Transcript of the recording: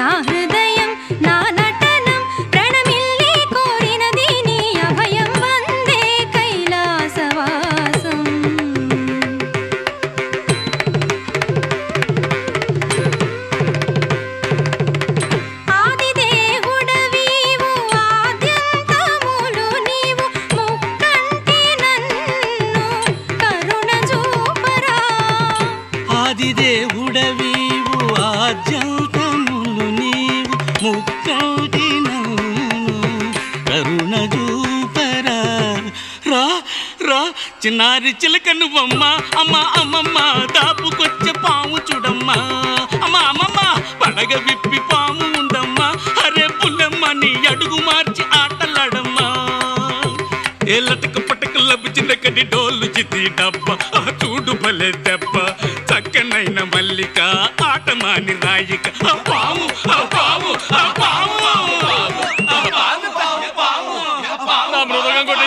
నా హృదయం నా నటనం ప్రణమిల్లి కోరినది నీ అభయం వందే కైలాసవాసం ఆదిదేవుడవీవు ఆద్యంతములు నీవు ముక్కంటి నన్ను కరుణ చూపరా ఆదిదేవుడవీవు ఆద్యంతములు నీవు ముక్కటి కరుణ చూపరా రా రా చిన్నారి చిలక నువ్వమ్మ అమ్మ అమ్మమ్మ దాపుకొచ్చే పాము చూడమ్మా అమ్మ అమ్మమ్మ పడగ విప్పి పాము ఉండమ్మా అరే పుల్లమ్మ నీ అడుగు మార్చి ఆటలాడమ్మా ఏ లటక పటక లభించిన కడి డోలు చితి డబ్బ ఆ చూడు భలే దెబ్బ చక్కనైన మల్లిక ఆటమాని రాయిక ఆ పాము ఆ పాము ఆ పాము ఆ పాము, ఆ పాము, ఆ పాము, ఆ పాము. నా మృదంగం కొట్టే